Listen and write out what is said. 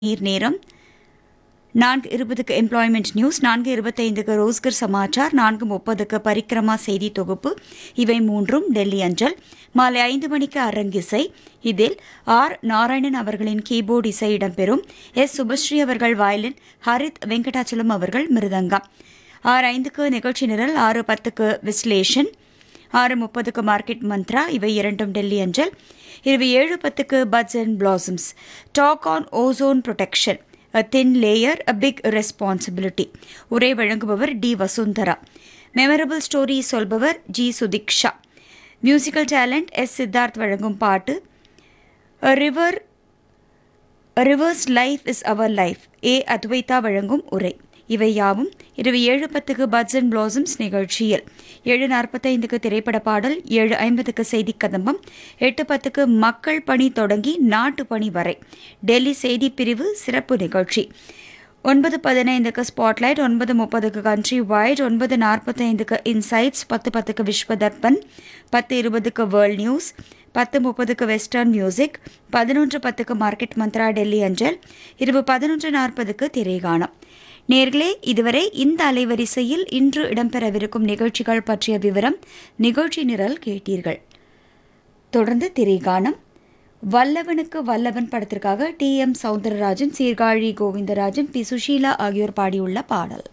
நீர் நேரம் நான்கு இருபதுக்கு எம்ப்ளாய்மெண்ட் நியூஸ் நான்கு இருபத்தைந்துக்கு ரோஸ்கர் சமாச்சார் நான்கு முப்பதுக்கு பரிக்கிரமா செய்தி தொகுப்பு இவை மூன்றும் டெல்லி அஞ்சல் மாலை ஐந்து மணிக்கு அரங்கிசை இதில் ஆர் நாராயணன் அவர்களின் கீபோர்டு இசை இடம்பெறும் எஸ் சுபஸ்ரீ அவர்கள் வயலின் ஹரித் வெங்கடாச்சலம் அவர்கள் மிருதங்கம் ஆறு ஐந்துக்கு நிகழ்ச்சி நிரல் ஆறு பத்துக்கு விஸ்லேஷன் ஆறு முப்பதுக்கு மார்க்கெட் மந்த்ரா இவை இரண்டும் டெல்லி அஞ்சல் இரவு ஏழு பத்துக்கு buds and blossoms talk on ozone protection a thin layer a big responsibility உரை வழங்குபவர் டி வசுந்தரா மெமரபிள் ஸ்டோரி சொல்பவர் G Sudiksha musical talent S Siddharth வழங்கும் பாட்டு river rivers life is our life A Advaita வழங்கும் உரை இவை யாவும் இரவு ஏழு பத்துக்கு பட்ஸ் அண்ட் பிளாசம்ஸ் நிகழ்ச்சியில் ஏழு நாற்பத்தைந்துக்கு திரைப்பட பாடல் ஏழு ஐம்பதுக்கு செய்தி கதம்பம் எட்டு பத்துக்கு மக்கள் பணி தொடங்கி நாட்டு பணி வரை டெல்லி செய்தி பிரிவு சிறப்பு நிகழ்ச்சி ஒன்பது பதினைந்துக்கு ஸ்பாட்லைட் ஒன்பது முப்பதுக்கு கண்ட்ரி வைட் ஒன்பது நாற்பத்தைந்துக்கு இன்சைட்ஸ் பத்து பத்துக்கு விஸ்வதர்பன் பத்து இருபதுக்கு வேர்ல்ட் நியூஸ் பத்து முப்பதுக்கு வெஸ்டர்ன் மியூசிக் பதினொன்று பத்துக்கு மார்க்கெட் மந்த்ரா டெல்லி அஞ்சல் இரவு பதினொன்று நாற்பதுக்கு திரைகாணம் நேர்களே இதுவரை இந்த அலைவரிசையில் இன்று இடம்பெறவிருக்கும் நிகழ்ச்சிகள் பற்றிய விவரம் நிகழ்ச்சி நிரல் கேட்டீர்கள் தொடர்ந்து திரைகானம் வல்லவனுக்கு வல்லவன் படத்திற்காக T M Soundararajan Sirkazhi Govindarajan P Susheela ஆகியோர் பாடியுள்ள பாடல்